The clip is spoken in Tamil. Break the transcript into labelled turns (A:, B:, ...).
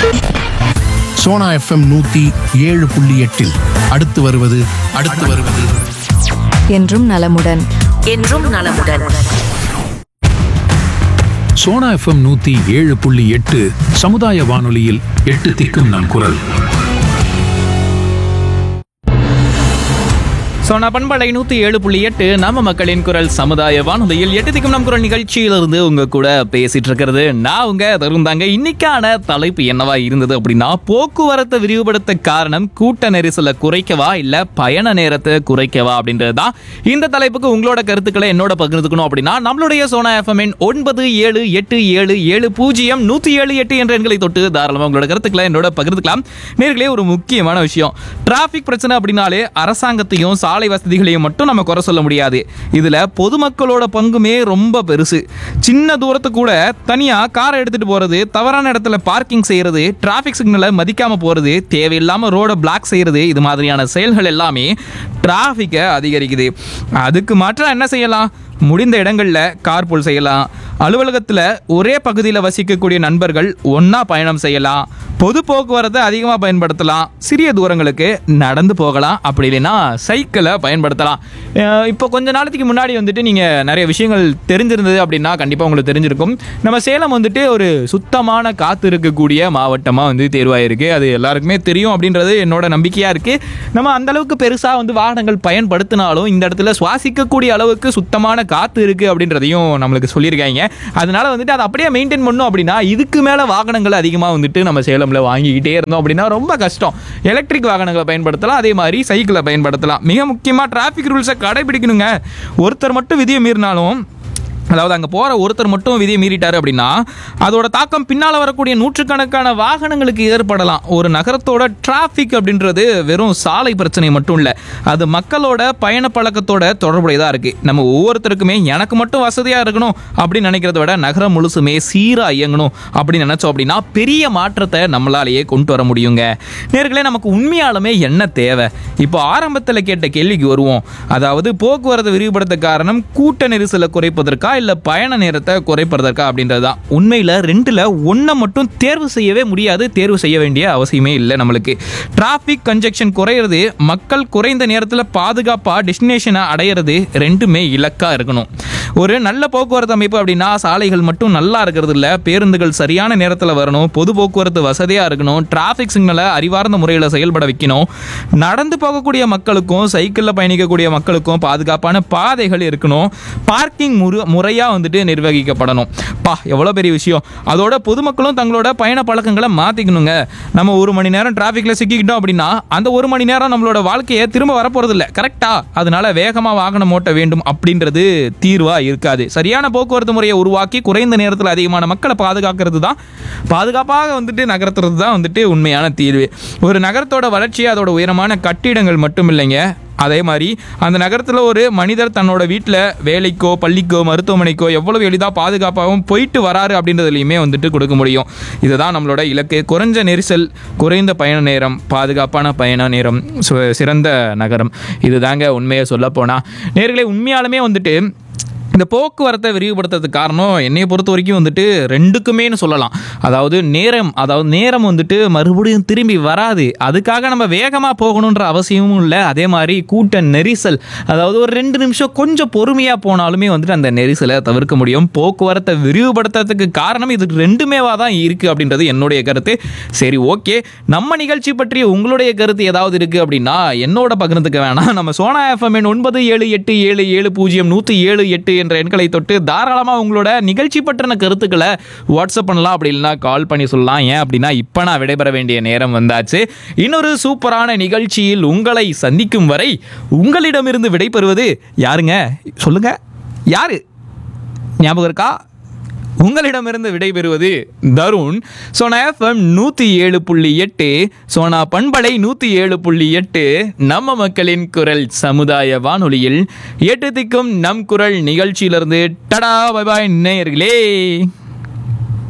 A: சோனா எஃப்எம் நூத்தி ஏழு புள்ளி எட்டில் அடுத்து வருவது அடுத்து வருவது
B: என்றும் நலமுடன்
C: என்றும் நலமுடன்
D: சோனா எஃப்எம் நூத்தி ஏழு புள்ளி எட்டு சமுதாய வானொலியில் எட்டு திக்கும் நம் குரல்
E: சோனா பண்படை நூத்தி ஏழு புள்ளி எட்டு நம்ம மக்களின் குரல் சமுதாய வானொலியில் எட்டு திக்கும் நம் குரல் நிகழ்ச்சியிலிருந்து உங்க கூட பேசிட்டு இருக்கிறது நான் உங்க தருந்தாங்க இன்னைக்கான தலைப்பு என்னவா இருந்தது அப்படின்னா போக்குவரத்தை விரிவுபடுத்த காரணம் கூட்ட நெரிசலை குறைக்கவா இல்ல பயண நேரத்தை குறைக்கவா அப்படின்றது தான் இந்த தலைப்புக்கு உங்களோட கருத்துக்களை என்னோட பகிர்ந்துக்கணும் அப்படின்னா நம்மளுடைய சோனா எஃப்எம் ஒன்பது ஏழு எட்டு ஏழு ஏழு பூஜ்ஜியம் நூத்தி ஏழு எட்டு என்ற எண்களை தொட்டு தாராளமா உங்களோட கருத்துக்களை என்னோட பகிர்ந்துக்கலாம் நேர்களே ஒரு முக்கியமான விஷயம் டிராஃபிக் பிரச்சனை அப்படின்னாலே அரசாங்கத்தையும் சாலை வசதிகளையும் மட்டும் நம்ம குறை சொல்ல முடியாது இதுல பொதுமக்களோட பங்குமே ரொம்ப பெருசு சின்ன தூரத்து கூட தனியா காரை எடுத்துட்டு போறது தவறான இடத்துல பார்க்கிங் செய்யறது டிராஃபிக் சிக்னலை மதிக்காம போறது தேவையில்லாம ரோட பிளாக் செய்யறது இது மாதிரியான செயல்கள் எல்லாமே டிராஃபிக்கை அதிகரிக்குது அதுக்கு மாற்றம் என்ன செய்யலாம் முடிந்த இடங்களில் கார்பூல் செய்யலாம் அலுவலகத்தில் ஒரே பகுதியில் வசிக்கக்கூடிய நண்பர்கள் ஒன்றா பயணம் செய்யலாம் பொது போக்குவரத்தை அதிகமாக பயன்படுத்தலாம் சிறிய தூரங்களுக்கு நடந்து போகலாம் அப்படி இல்லைன்னா சைக்கிளை பயன்படுத்தலாம் அஹ் இப்போ கொஞ்ச நாளைக்கு முன்னாடி வந்துட்டு நீங்கள் நிறைய விஷயங்கள் தெரிஞ்சிருந்தது அப்படின்னா கண்டிப்பாக உங்களுக்கு தெரிஞ்சிருக்கும் நம்ம சேலம் வந்துட்டு ஒரு சுத்தமான காற்று இருக்கக்கூடிய மாவட்டமாக வந்து தேர்வாயிருக்கு அது எல்லாருக்குமே தெரியும் அப்படின்றது என்னோட நம்பிக்கையாக இருக்குது நம்ம அந்த அளவுக்கு பெருசாக வந்து வாகனங்கள் பயன்படுத்தினாலும் இந்த இடத்துல சுவாசிக்கக்கூடிய அளவுக்கு சுத்தமான காற்று இருக்குது அப்படின்றதையும் நம்மளுக்கு சொல்லியிருக்காங்க அதனால வந்துட்டு அதை அப்படியே மெயின்டைன் பண்ணோம் அப்படின்னா இதுக்கு மேலே வாகனங்கள் அதிகமாக வந்துட்டு நம்ம சேலமில் வாங்கிக்கிட்டே இருந்தோம் அப்படின்னா ரொம்ப கஷ்டம் எலக்ட்ரிக் வாகனங்களை பயன்படுத்தலாம் அதே மாதிரி சைக்கிளை பயன்படுத்தலாம் மிக முக்கியமாக டிராஃபிக் ரூல்ஸை கடைபிடிக்கணுங்க ஒருத்தர் மட்டும் விதியை மீறினாலும் அதாவது அங்கே போகிற ஒருத்தர் மட்டும் விதியை மீறிட்டாரு அப்படின்னா அதோட தாக்கம் பின்னால் வரக்கூடிய நூற்றுக்கணக்கான வாகனங்களுக்கு ஏற்படலாம் ஒரு நகரத்தோட டிராஃபிக் அப்படின்றது வெறும் சாலை பிரச்சனை மட்டும் இல்லை அது மக்களோட பயண பழக்கத்தோட தொடர்புடையதாக இருக்குது நம்ம ஒவ்வொருத்தருக்குமே எனக்கு மட்டும் வசதியாக இருக்கணும் அப்படின்னு நினைக்கிறத விட நகரம் முழுசுமே சீராக இயங்கணும் அப்படின்னு நினச்சோம் அப்படின்னா பெரிய மாற்றத்தை நம்மளாலேயே கொண்டு வர முடியுங்க நேர்களே நமக்கு உண்மையாலுமே என்ன தேவை இப்போ ஆரம்பத்தில் கேட்ட கேள்விக்கு வருவோம் அதாவது போக்குவரத்து விரிவுபடுத்த காரணம் கூட்ட நெரிசலை குறைப்பதற்கா இல்லை பயண நேரத்தை குறைப்பதற்கா அப்படின்றது தான் உண்மையில் ரெண்டில் ஒன்றை மட்டும் தேர்வு செய்யவே முடியாது தேர்வு செய்ய வேண்டிய அவசியமே இல்லை நம்மளுக்கு டிராஃபிக் கன்ஜெக்ஷன் குறையிறது மக்கள் குறைந்த நேரத்தில் பாதுகாப்பாக டெஸ்டினேஷனை அடையிறது ரெண்டுமே இலக்காக இருக்கணும் ஒரு நல்ல போக்குவரத்து அமைப்பு அப்படின்னா சாலைகள் மட்டும் நல்லா இருக்கிறது இல்லை பேருந்துகள் சரியான நேரத்தில் வரணும் பொது போக்குவரத்து வசதியாக இருக்கணும் டிராஃபிக் சிக்னலை அறிவார்ந்த முறையில் செயல்பட வைக்கணும் நடந்து போகக்கூடிய மக்களுக்கும் சைக்கிளில் பயணிக்கக்கூடிய மக்களுக்கும் பாதுகாப்பான பாதைகள் இருக்கணும் பார்க்கிங் முறு முறையாக வந்துட்டு நிர்வகிக்கப்படணும் பா எவ்வளோ பெரிய விஷயம் அதோட பொதுமக்களும் தங்களோட பயண பழக்கங்களை மாற்றிக்கணுங்க நம்ம ஒரு மணி நேரம் டிராஃபிக்கில் சிக்கிக்கிட்டோம் அப்படின்னா அந்த ஒரு மணி நேரம் நம்மளோட வாழ்க்கையை திரும்ப வரப்போகிறது இல்லை கரெக்டா அதனால வேகமாக வாகனம் ஓட்ட வேண்டும் அப்படின்றது தீர்வாக இருக்காது சரியான போக்குவரத்து முறையை உருவாக்கி குறைந்த நேரத்தில் அதிகமான மக்களை பாதுகாக்கிறது தான் பாதுகாப்பாக வந்துட்டு நகர்த்துறது தான் வந்துட்டு உண்மையான தீர்வு ஒரு நகரத்தோட வளர்ச்சி அதோட உயரமான கட்டிடங்கள் மட்டும் இல்லைங்க அதே மாதிரி அந்த நகரத்தில் ஒரு மனிதர் தன்னோட வீட்டில் வேலைக்கோ பள்ளிக்கோ மருத்துவமனைக்கோ எவ்வளவு எளிதாக பாதுகாப்பாகவும் போயிட்டு வராரு அப்படின்றதுலையுமே வந்துட்டு கொடுக்க முடியும் இதுதான் நம்மளோட இலக்கு குறைஞ்ச நெரிசல் குறைந்த பயண நேரம் பாதுகாப்பான பயண நேரம் சு- சிறந்த நகரம் இதுதாங்க உண்மையை சொல்ல போனால் நேர்களே உண்மையாலுமே வந்துட்டு இந்த போக்குவரத்தை விரிவுபடுத்துறதுக்கு காரணம் என்னைய பொறுத்த வரைக்கும் வந்துட்டு ரெண்டுக்குமேன்னு சொல்லலாம் அதாவது நேரம் அதாவது நேரம் வந்துட்டு மறுபடியும் திரும்பி வராது அதுக்காக நம்ம வேகமாக போகணுன்ற அவசியமும் இல்லை அதே மாதிரி கூட்ட நெரிசல் அதாவது ஒரு ரெண்டு நிமிஷம் கொஞ்சம் பொறுமையாக போனாலுமே வந்துட்டு அந்த நெரிசலை தவிர்க்க முடியும் போக்குவரத்தை விரிவுபடுத்துறதுக்கு காரணம் இது ரெண்டுமேவா தான் இருக்குது அப்படின்றது என்னுடைய கருத்து சரி ஓகே நம்ம நிகழ்ச்சி பற்றி உங்களுடைய கருத்து ஏதாவது இருக்குது அப்படின்னா என்னோட பகிர்ந்துக்க வேணாம் நம்ம சோனா எஃப்எம் ஒன்பது ஏழு எட்டு ஏழு ஏழு பூஜ்ஜியம் நூற்றி ஏழு எட்டு என்ற எண்களை தொட்டு தாராளமாக உங்களோட நிகழ்ச்சி பற்றின கருத்துக்களை வாட்ஸ்அப் பண்ணலாம் அப்படி இல்லைன்னா கால் பண்ணி சொல்லலாம் ஏன் அப்படின்னா இப்போ நான் விடைபெற வேண்டிய நேரம் வந்தாச்சு இன்னொரு சூப்பரான நிகழ்ச்சியில் உங்களை சந்திக்கும் வரை உங்களிடமிருந்து விடைபெறுவது யாருங்க சொல்லுங்க யாரு ஞாபகம் இருக்கா உங்களிடமிருந்து விடைபெறுவது தருண் சோனா எஃப்எம் நூற்றி ஏழு புள்ளி எட்டு சோனா பண்பலை நூற்றி ஏழு புள்ளி எட்டு நம்ம மக்களின் குரல் சமுதாய வானொலியில் எட்டு திக்கும் நம் குரல் நிகழ்ச்சியிலிருந்து டடா பை பாய் நேயர்களே